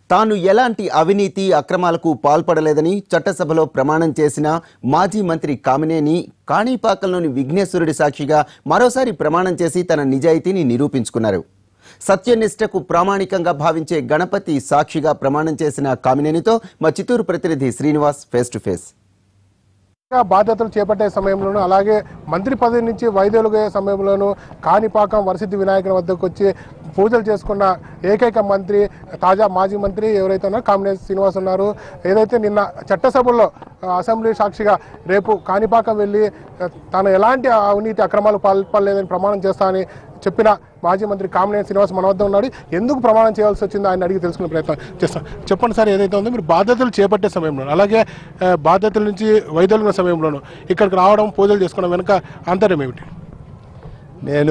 తాను ఎలాంటి అవినీతి అక్రమాలకు పాల్పడలేదని చట్టసభలో ప్రమాణం చేసిన మాజీ మంత్రి కామినేని కాణిపాకంలోని విఘ్నేశ్వరుడి సాక్షిగా మరోసారి ప్రమాణం చేసి తన నిజాయితీని నిరూపించుకున్నారు సత్యనిష్టకు ప్రామాణికంగా భావించే గణపతి సాక్షిగా ప్రమాణం చేసిన కామినేనితో మా చిత్తూరు ప్రతినిధి శ్రీనివాస్ ఫేస్ టు ఫేస్ గా బాధ్యతలు చేపట్టే సమయంలోనూ అలాగే మంత్రి పదవి నుంచి వైదొలిగే సమయంలోనూ కాణిపాకం వరసిద్ధి వినాయకుని వద్దకు వచ్చి పూజలు చేసుకున్న ఏకైక మంత్రి తాజా మాజీ మంత్రి ఎవరైతే ఉన్నారో కామినేని శ్రీనివాస్ ఉన్నారు ఏదైతే నిన్న చట్టసభల్లో ఆ, అసెంబ్లీ సాక్షిగా రేపు కాణిపాకం వెళ్ళి ఆ, తాను ఎలాంటి అవినీతి అక్రమాలు పాల్పడలేదని ప్రమాణం చేస్తానని చెప్పిన మాజీ మంత్రి కామినేని శ్రీనివాస్ మన వద్ద ఉన్నాడు ఎందుకు ప్రమాణం చేయాల్సి వచ్చిందో ఆయన అడిగి తెలుసుకునే ప్రయత్నం చేస్తాం చెప్పండి సార్ ఏదైతే ఉందో మీరు బాధ్యతలు చేపట్టే సమయంలో అలాగే ఆ, బాధ్యతల నుంచి వైదొలిగిన సమయంలోనూ ఇక్కడికి రావడం పూజలు చేసుకోవడం వెనుక అంతర్యం ఏమిటి నేను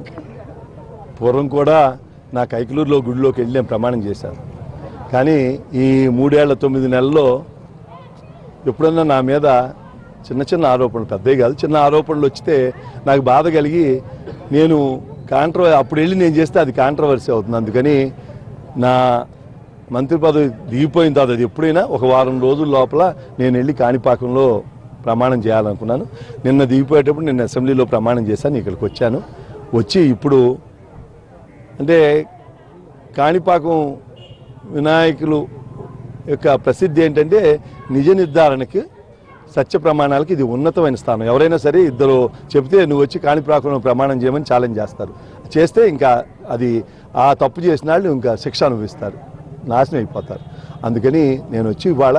పూర్వం కూడా నా కైకలూరులో గుడిలోకి వెళ్ళి నేను ప్రమాణం చేశాను కానీ ఈ మూడేళ్ల తొమ్మిది నెలల్లో ఎప్పుడన్నా నా మీద చిన్న చిన్న ఆరోపణలు పెద్దవి కాదు చిన్న ఆరోపణలు వచ్చితే నాకు బాధ కలిగి నేను కాంట్రవ అప్పుడు వెళ్ళి నేను చేస్తే అది కాంట్రవర్సీ అవుతుంది అందుకని నా మంత్రి పదవి దిగిపోయిన తర్వాత అది ఎప్పుడైనా ఒక వారం రోజుల లోపల నేను వెళ్ళి కాణిపాకంలో ప్రమాణం చేయాలనుకున్నాను నిన్న దిగిపోయేటప్పుడు నేను అసెంబ్లీలో ప్రమాణం చేశాను ఇక్కడికి వచ్చాను వచ్చి ఇప్పుడు అంటే కాణిపాకం వినాయకులు యొక్క ప్రసిద్ధి ఏంటంటే నిజ నిర్ధారణకి సత్య ప్రమాణాలకి ఇది ఉన్నతమైన స్థానం ఎవరైనా సరే ఇద్దరు చెప్తే నువ్వు వచ్చి కాణిపాకంలో ప్రమాణం చేయమని ఛాలెంజ్ చేస్తారు చేస్తే ఇంకా అది ఆ తప్పు చేసిన వాళ్ళు ఇంకా శిక్ష అనుభవిస్తారు నాశనం అయిపోతారు అందుకని నేను వచ్చి ఇవాళ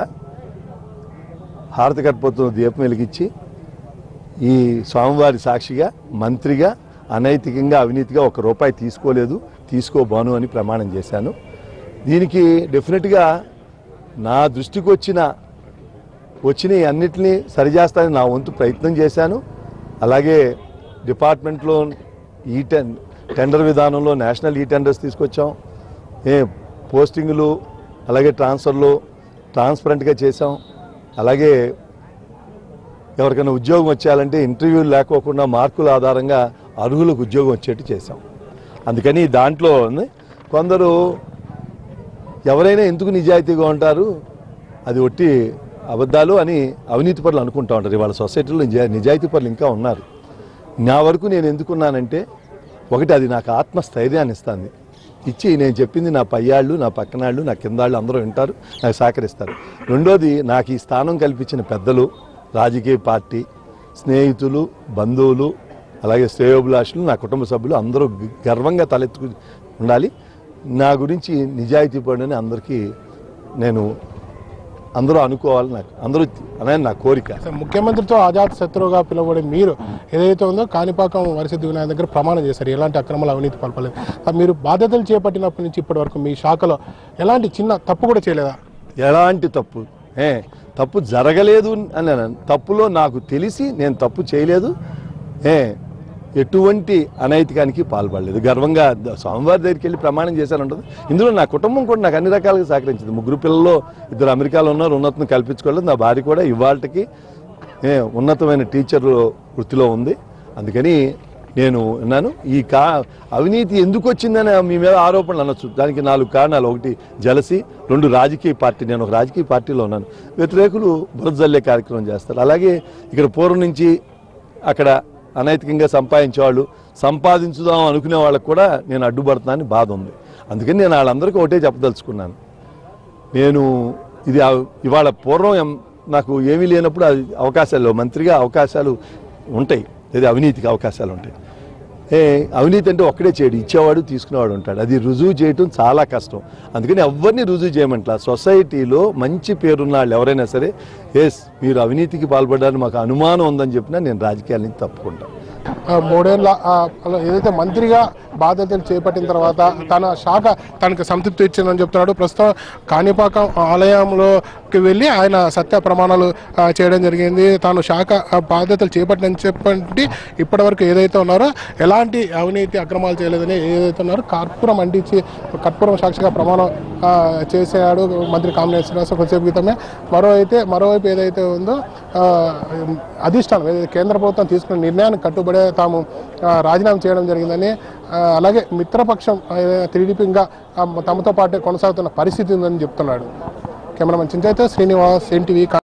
హారతి కర్పూరంతో దీపం వెలిగించి ఈ స్వామివారి సాక్షిగా మంత్రిగా అనైతికంగా అవినీతిగా ఒక రూపాయి తీసుకోలేదు తీసుకోబోను అని ప్రమాణం చేశాను దీనికి డెఫినెట్గా నా దృష్టికి వచ్చిన వచ్చిన అన్నిటినీ సరిచేస్తానని నా వంతు ప్రయత్నం చేశాను అలాగే డిపార్ట్మెంట్లో ఈ టెన్ టెండర్ విధానంలో నేషనల్ ఈ టెండర్స్ తీసుకొచ్చాం ఏ పోస్టింగులు అలాగే ట్రాన్స్ఫర్లు ట్రాన్స్పరెంట్గా చేసాం అలాగే ఎవరికైనా ఉద్యోగం వచ్చేయాలంటే ఇంటర్వ్యూలు లేకోకుండా మార్కుల ఆధారంగా అర్హులకు ఉద్యోగం వచ్చేట్టు చేశాం అందుకని దాంట్లో కొందరు ఎవరైనా ఎందుకు నిజాయితీగా ఉంటారు అది ఒట్టి అబద్ధాలు అని అవినీతి పరులు అనుకుంటా ఉంటారు ఇవాళ సొసైటీలో నిజా నిజాయితీ పరులు ఇంకా ఉన్నారు నా వరకు నేను ఎందుకున్నానంటే ఒకటి అది నాకు ఆత్మస్థైర్యాన్ని ఇస్తుంది ఇచ్చి నేను చెప్పింది నా పయ్యాళ్ళు నా పక్కనాళ్ళు నా కిందాళ్ళు అందరూ వింటారు నాకు సహకరిస్తారు రెండోది నాకు ఈ స్థానం కల్పించిన పెద్దలు రాజకీయ పార్టీ స్నేహితులు బంధువులు అలాగే శ్రేయోభిలాషులు నా కుటుంబ సభ్యులు అందరూ గర్వంగా తలెత్తుకు ఉండాలి నా గురించి నిజాయితీ పడని అందరికీ నేను అందరూ అనుకోవాలి నాకు అందరూ అనేది నా కోరిక అసలు ముఖ్యమంత్రితో అజాత శత్రువుగా పిలువబడే మీరు ఏదైతే ఉందో కాణిపాకం వరసిద్ధి వినాయక దగ్గర ప్రమాణం చేశారు ఎలాంటి అక్రమాలు అవినీతి పాల్పడలేదు ఆ మీరు బాధ్యతలు చేపట్టినప్పటి నుంచి ఇప్పటి వరకు మీ శాఖలో ఎలాంటి చిన్న తప్పు కూడా చేయలేదా ఎలాంటి తప్పు ఏ తప్పు జరగలేదు అని అన్నాను. తప్పులో నాకు తెలిసి నేను తప్పు చేయలేదు ఏ ఎటువంటి అనైతికానికి పాల్పడలేదు గర్వంగా ద- స్వామివారి దగ్గరికి వెళ్ళి ప్రమాణం చేశాను ఉంటుంది ఇందులో నా కుటుంబం కూడా నాకు అన్ని రకాలుగా సహకరించింది ముగ్గురు పిల్లల్లో ఇద్దరు అమెరికాలో ఉన్నారు ఉన్నతం కల్పించుకోలేదు నా భార్య కూడా ఇవాళకి ఏ ఉన్నతమైన టీచర్ వృత్తిలో ఉంది అందుకని నేను విన్నాను ఈ కా అవినీతి ఎందుకు వచ్చిందని మీ మీద ఆరోపణలు అనొచ్చు దానికి నాలుగు కారణాలు ఒకటి జలసి రెండు రాజకీయ పార్టీ నేను ఒక రాజకీయ పార్టీలో ఉన్నాను వ్యతిరేకులు బురద జల్లే కార్యక్రమం చేస్తారు అలాగే ఇక్కడ పూర్వం నుంచి అక్కడ అనైతికంగా సంపాదించేవాళ్ళు సంపాదించుదాం అనుకునే వాళ్ళకు కూడా నేను అడ్డుపడుతున్నానని బాధ ఉంది అందుకని నేను వాళ్ళందరికీ ఒకటే చెప్పదలుచుకున్నాను నేను ఇది ఆ- ఇవాళ పూర్వం ఎం- నాకు ఏమీ లేనప్పుడు అది అవకాశాలు మంత్రిగా అవకాశాలు ఉంటాయి లేదా అవినీతికి అవకాశాలు ఉంటాయి ఏ అవినీతి అంటే ఒక్కడే చేయడు ఇచ్చేవాడు తీసుకునేవాడు ఉంటాడు అది రుజువు చేయటం చాలా కష్టం అందుకని ఎవరిని రుజువు చేయమంటా సొసైటీలో మంచి పేరున్న వాళ్ళు ఎవరైనా సరే ఎస్ మీరు అవినీతికి పాల్పడ్డారని మాకు అనుమానం ఉందని చెప్పినా నేను రాజకీయాల నుంచి తప్పుకుంటాను ఆ మూడేళ్ల ఆ, అలా ఏదైతే మంత్రిగా బాధ్యతలు చేపట్టిన తర్వాత తన శాఖ తనకు సంతృప్తి ఇచ్చిందని చెప్తున్నాడు ప్రస్తుతం కాణిపాకం ఆలయంలో కి వెళ్ళి ఆయన సత్య ప్రమాణాలు ఆ, చేయడం జరిగింది తాను శాఖ ఆ, బాధ్యతలు చేపట్టని చెప్పండి ఇప్పటివరకు ఏదైతే ఉన్నారో ఎలాంటి అవినీతి అక్రమాలు చేయలేదని ఏదైతే ఉన్నారో కర్పూరం అంటించి కర్పూరం సాక్షిగా ప్రమాణం ఆ, చేశాడు మంత్రి కామినేని శ్రీనివాస కొద్దిసేపు క్రితమే మరో అయితే మరోవైపు ఏదైతే ఉందో ఆ, అధిష్టానం ఏదైతే కేంద్ర ప్రభుత్వం తీసుకున్న నిర్ణయానికి కట్టుబడే తాము ఆ, రాజీనామా చేయడం జరిగిందని ఆ, అలాగే మిత్రపక్షం త్రీడీపీగా తమతో పాటే కొనసాగుతున్న పరిస్థితి ఉందని చెప్తున్నాడు కెమెరామెన్ చింతైతే శ్రీనివాస్ ఎన్టీవీ